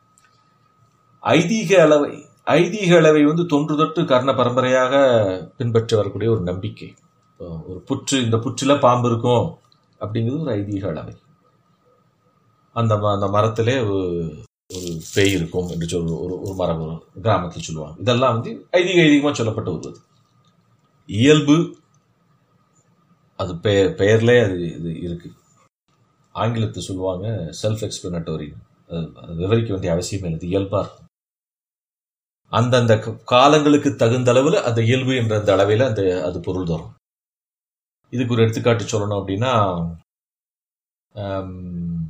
ஐதீக அளவை ஐதீக அளவை வந்து தொன்று தொட்டு கர்ண பரம்பரையாக பின்பற்றி வரக்கூடிய ஒரு நம்பிக்கை இப்போ ஒரு புற்று இந்த புற்றுல பாம்பு இருக்கும் அப்படிங்கிறது ஒரு ஐதீக அளவை அந்த ம- அந்த மரத்திலே ஒரு ஒரு பேய் இருக்கும் என்று சொல் ஒரு ஒரு மரம் வரும் கிராமத்தில் சொல்லுவாங்க இதெல்லாம் வந்து ஐதீக ஐதீகமாக சொல்லப்பட்ட ஒரு இது. இயல்பு அது பெயர் பெயர்லே அது இது இருக்கு ஆங்கிலத்தை சொல்லுவாங்க செல்ஃப் எக்ஸ்பிளனட்டோரி அது விவரிக்க வேண்டிய அவசியமே இல்லை இது இயல்பா இருக்கும் அந்தந்த க- காலங்களுக்கு தகுந்த அளவில் அந்த இயல்பு என்ற அந்த அளவில் அந்த அது பொருள் தரும் இதுக்கு ஒரு எடுத்துக்காட்டு சொல்லணும் அப்படின்னா ஆம்,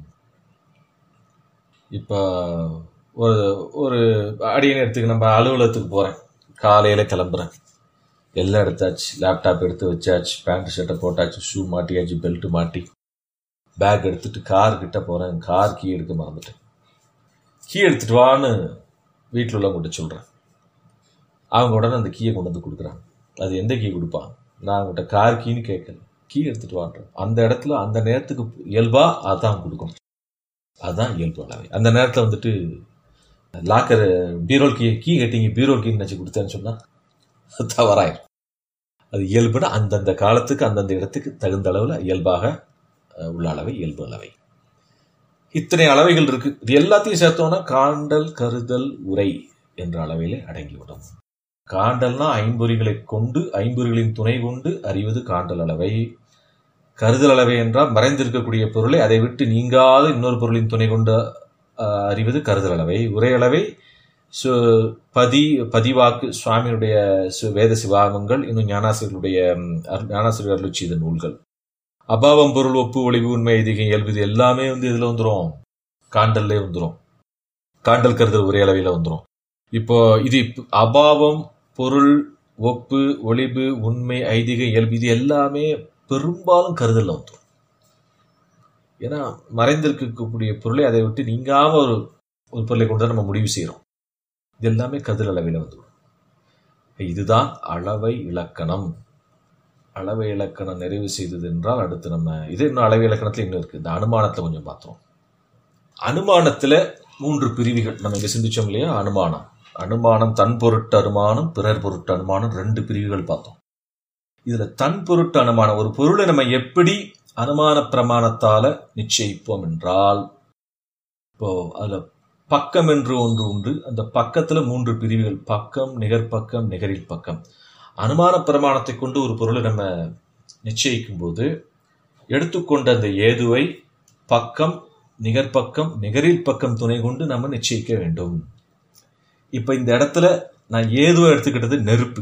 இப்போ ஒரு ஒரு அடியனை எடுத்துக்க நம்ம அலுவலகத்துக்கு போகிறேன் காலையில் கிளம்புறேன் எல்லாம் எடுத்தாச்சு லேப்டாப் எடுத்து வச்சாச்சு பேண்ட் ஷர்ட்டை போட்டாச்சு ஷூ மாட்டியாச்சு பெல்ட் மாட்டி பேக் எடுத்துட்டு கார் கிட்ட போகிறேன் கார் கீ எடுக்க மறந்துட்டேன் கீ எடுத்துட்டு வான்னு வீட்டில் உள்ளவங்ககிட்ட சொல்கிறேன் அவங்க உடனே அந்த கீயை கொண்டு வந்து கொடுக்குறாங்க அது எந்த கீ கொடுப்பாங்க நான் அவங்ககிட்ட கார் கீன்னு கேட்கல கீ எடுத்துட்டு வான்றேன் அந்த இடத்துல அந்த நேரத்துக்கு இயல்பா அதான் கொடுக்கணும் அதான் இயல்பு அளவை அந்த நேரத்தில் வந்துட்டு லாக்கர் பீரோல் கீ கீ கட்டிங்க பீரோல் கீன்னு நினச்சி கொடுத்தேன்னு சொன்னால் தவறாயிரும் அது இயல்புனா அந்தந்த காலத்துக்கு அந்தந்த இடத்துக்கு தகுந்த அளவில் இயல்பாக அஹ், உள்ள அளவை இயல்பு அளவை இத்தனை அளவைகள் இருக்கு இது எல்லாத்தையும் சேர்த்தோம்னா காண்டல் கருதல் உரை என்ற அளவிலே அடங்கிவிடும் காண்டல்னா ஐம்பொறிகளை கொண்டு ஐம்பொறிகளின் துணை கொண்டு அறிவது காண்டல் அளவை கருதல் அளவை என்றால் மறைந்திருக்கக்கூடிய பொருளை அதை விட்டு நீங்காத இன்னொரு பொருளின் துணை கொண்டு அஹ், அறிவது கருதல் அளவை உரை அளவை சு பதி பதிவாக்கு சுவாமியுடைய சு- வேத சிவாகமங்கள் இன்னும் ஞானாசிரியர்களுடைய ம், அருள்- ஞானாசிரியர் அருள் செய்த நூல்கள் அபாவம் பொருள் ஒப்பு ஒளிவு உண்மை ஐதீகம் இயல்பு இது எல்லாமே வந்து இதுல வந்துரும் காண்டல்லே வந்துரும் காண்டல் கருதல் ஒரே அளவில் வந்துரும் இப்போ இது இப்ப அபாவம் பொருள் ஒப்பு ஒளிவு உண்மை ஐதீக இயல்பு இது எல்லாமே பெரும்பாலும் கருதல்ல வந்துடும் ஏன்னா மறைந்திருக்கக்கூடிய பொருளை அதை விட்டு நீங்காம ஒரு ஒரு பொருளை கொண்டு தான் நம்ம முடிவு செய்கிறோம் இது எல்லாமே கதிர் அளவில் வந்துடும் இதுதான் அளவை இலக்கணம் அளவை இலக்கணம் நிறைவு செய்தது என்றால் அடுத்து நம்ம இது இன்னும் அளவை இலக்கணத்துல இன்னும் இருக்கு இந்த அனுமானத்துல கொஞ்சம் பார்த்தோம் அனுமானத்துல மூன்று பிரிவுகள் நம்ம இங்க சிந்திச்சோம் இல்லையா அனுமானம் அனுமானம் தன் பொருட்டு அனுமானம் பிறர் பொருட்டு அனுமானம் ரெண்டு பிரிவுகள் பார்த்தோம் இதுல தன் பொருட்டு அனுமானம் ஒரு பொருளை நம்ம எப்படி அனுமான பிரமாணத்தால நிச்சயிப்போம் என்றால் இப்போ அதுல பக்கம் என்று ஒன்று உண்டு அந்த பக்கத்துல மூன்று பிரிவுகள் பக்கம் நிகர்பக்கம் நிகரில் பக்கம் அனுமான பிரமாணத்தை கொண்டு ஒரு பொருளை நம்ம நிச்சயிக்கும் போது எடுத்துக்கொண்ட அந்த ஏதுவை பக்கம் நிகர்பக்கம் நிகரில் பக்கம் துணை கொண்டு நம்ம நிச்சயிக்க வேண்டும் இப்ப இந்த இடத்துல நான் ஏதுவை எடுத்துக்கிட்டது நெருப்பு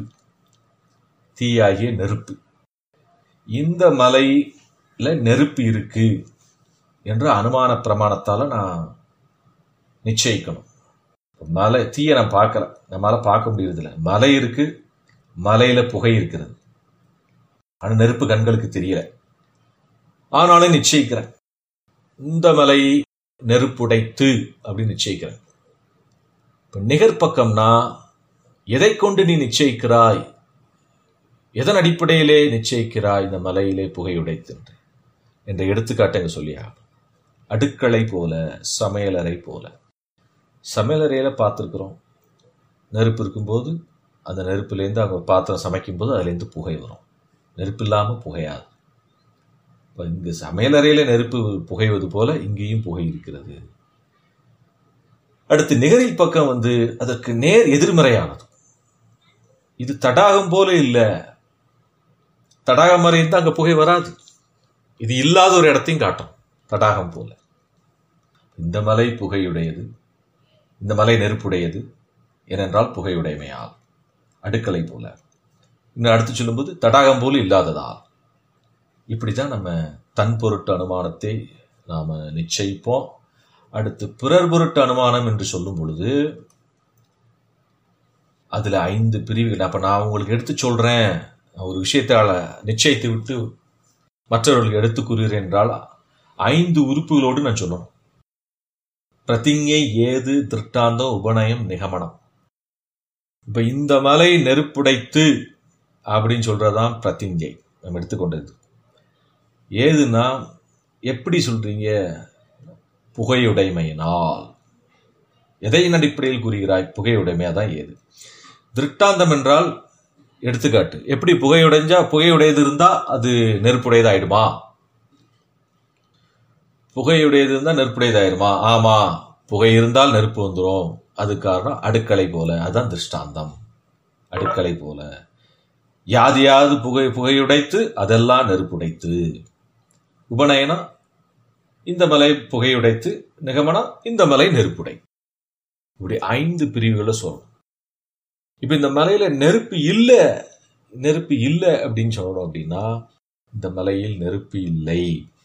தீயாகிய நெருப்பு இந்த மலையில நெருப்பு இருக்கு என்ற அனுமான பிரமாணத்தால நான் நிச்சயிக்கணும் மலை தீயை நான் பார்க்கல நம்மளால பார்க்க முடியறதில்ல மலை இருக்கு மலையில புகை இருக்கிறது ஆனா நெருப்பு கண்களுக்கு தெரியல ஆனாலும் நிச்சயிக்கிறேன் இந்த மலை நெருப்புடைத்து அப்படின்னு நிச்சயிக்கிறேன் இப்ப நிகர்பக்கம்னா எதை கொண்டு நீ நிச்சயிக்கிறாய் எதன் அடிப்படையிலே நிச்சயிக்கிறாய் இந்த மலையிலே புகையுடைத்து என்று என்ற எடுத்துக்காட்டை இங்க சொல்லியா அடுக்களை போல சமையலறை போல சமையலறையில பார்த்துருக்குறோம் நெருப்பு இருக்கும்போது அந்த நெருப்புலேருந்து அவங்க பாத்திரம் சமைக்கும்போது அதுலேருந்து புகை வரும் நெருப்பு இல்லாமல் புகையாது இப்போ இங்கு சமையலறையில் நெருப்பு புகைவது போல இங்கேயும் புகை இருக்கிறது அடுத்து நிகரில் பக்கம் வந்து அதற்கு நேர் எதிர்மறையானது இது தடாகம் போல இல்லை தடாகம் மாதிரி இருந்தால் அங்கே புகை வராது இது இல்லாத ஒரு இடத்தையும் காட்டும் தடாகம் போல இந்த மலை புகையுடையது இந்த மலை நெருப்புடையது ஏனென்றால் புகையுடைமையால் அடுக்களை போல இன்னும் அடுத்து சொல்லும்போது தடாகம் போல இல்லாததால் இப்படிதான் நம்ம தன் பொருட்டு அனுமானத்தை நாம நிச்சயிப்போம் அடுத்து பிறர் பொருட்டு அனுமானம் என்று சொல்லும் பொழுது அதுல ஐந்து பிரிவுகள் அப்ப நான் உங்களுக்கு எடுத்து சொல்றேன் ஒரு விஷயத்தால நிச்சயித்து விட்டு மற்றவர்களுக்கு எடுத்து கூறுகிறேன் என்றால் ஐந்து உறுப்புகளோடு நான் சொல்லணும் பிரதிஞை ஏது திருட்டாந்தம் உபநயம் நிகமனம் இப்ப இந்த மலை நெருப்புடைத்து அப்படின்னு சொல்றதுதான் பிரதிஞ்சை நம்ம எடுத்துக்கொண்டது ஏதுன்னா எப்படி சொல்றீங்க புகையுடைமையினால் எதையின் அடிப்படையில் கூறுகிறாய் புகையுடைமையா தான் ஏது திருட்டாந்தம் என்றால் எடுத்துக்காட்டு எப்படி புகையுடைஞ்சா புகையுடையது இருந்தா அது நெருப்புடையது ஆயிடுமா புகையுடையது இருந்தா நெருப்புடையது ஆயிடுமா ஆமா புகை இருந்தால் நெருப்பு வந்துடும் அது காரணம் அடுக்களை போல அதான் திருஷ்டாந்தம் அடுக்களை போல யாது யாது புகை புகையுடைத்து அதெல்லாம் நெருப்புடைத்து உபநயனம் இந்த மலை புகையுடைத்து நிகமனம் இந்த மலை நெருப்புடை இப்படி ஐந்து பிரிவுகளை சொல்லணும் இப்ப இந்த மலையில நெருப்பு இல்ல நெருப்பு இல்ல அப்படின்னு சொல்லணும் அப்படின்னா இந்த மலையில் நெருப்பு இல்லை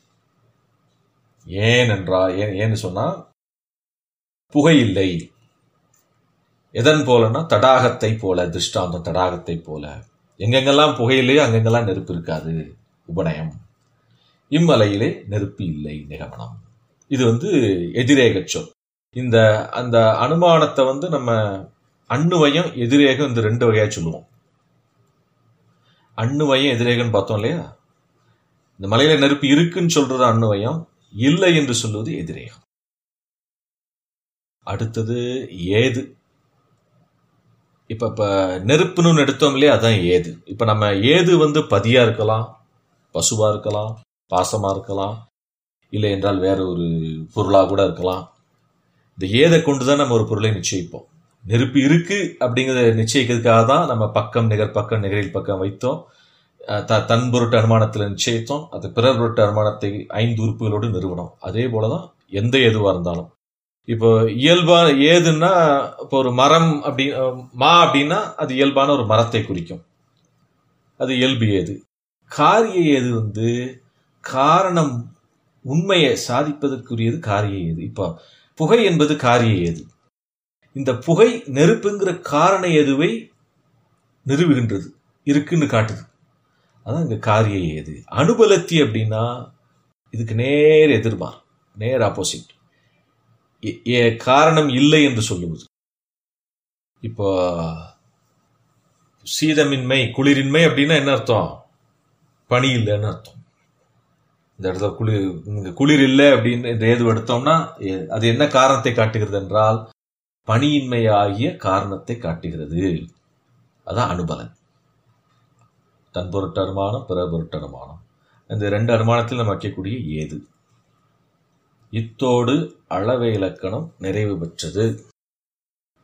ஏன் என்றா ஏன் ஏன்னு சொன்னா புகை இல்லை எதன் போலன்னா தடாகத்தை போல திருஷ்டாந்தம் தடாகத்தை போல எங்கெங்கெல்லாம் புகையிலேயோ அங்கெங்கெல்லாம் நெருப்பு இருக்காது உபநயம் இம்மலையிலே நெருப்பு இல்லை நிகமனம் இது வந்து எதிரேக சொல் இந்த அந்த அனுமானத்தை வந்து நம்ம அண்ணுவயம் எதிரேகம் இந்த ரெண்டு வகையா சொல்லுவோம் அண்ணுவயம் எதிரேகன்னு பார்த்தோம் இல்லையா இந்த மலையில நெருப்பு இருக்குன்னு சொல்றது அண்ணுவயம் இல்லை என்று சொல்வது எதிரேகம் அடுத்தது ஏது இப்ப இப்ப நெருப்புன்னு எடுத்தோம் இல்லையா அதான் ஏது இப்ப நம்ம ஏது வந்து பதியா இருக்கலாம் பசுவா இருக்கலாம் பாசமா இருக்கலாம் இல்லை என்றால் வேற ஒரு பொருளா கூட இருக்கலாம் இந்த ஏதை கொண்டுதான் நம்ம ஒரு பொருளை நிச்சயிப்போம் நெருப்பு இருக்கு அப்படிங்கிறத நிச்சயிக்கிறதுக்காக தான் நம்ம பக்கம் நிகர் பக்கம் நிகரில் பக்கம் வைத்தோம் த தன் பொருட்டு அனுமானத்தில் நிச்சயித்தோம் அது பிறர் பொருட்டு அனுமானத்தை ஐந்து உறுப்புகளோடு நிறுவனம் அதே போலதான் எந்த எதுவாக இருந்தாலும் இப்போ இயல்பா ஏதுன்னா இப்போ ஒரு மரம் அப்படி மா அப்படின்னா அது இயல்பான ஒரு மரத்தை குறிக்கும் அது இயல்பு ஏது காரிய ஏது வந்து காரணம் உண்மையை சாதிப்பதற்குரியது காரிய ஏது இப்போ புகை என்பது காரிய ஏது இந்த புகை நெருப்புங்கிற காரண எதுவை நிறுவுகின்றது இருக்குன்னு காட்டுது அதான் இங்க காரிய ஏது அனுபலத்தி அப்படின்னா இதுக்கு நேர் எதிர்மார் நேர் ஆப்போசிட் காரணம் இல்லை என்று சொல்லுவது இப்போ சீதமின்மை குளிரின்மை அப்படின்னா என்ன அர்த்தம் பனி இல்லைன்னு அர்த்தம் இந்த இடத்துல குளிர் இங்க குளிர் இல்லை அப்படின்னு இந்த ஏது எடுத்தோம்னா எ- அது என்ன காரணத்தை காட்டுகிறது என்றால் பனியின்மை ஆகிய காரணத்தை காட்டுகிறது அதான் அனுபலன் தன் பொருட்டு அனுமானம் பிற பொருட்டு அனுமானம் இந்த ரெண்டு அனுமானத்தில் நம்ம வைக்கக்கூடிய ஏது இத்தோடு அளவை இலக்கணம் நிறைவு பெற்றது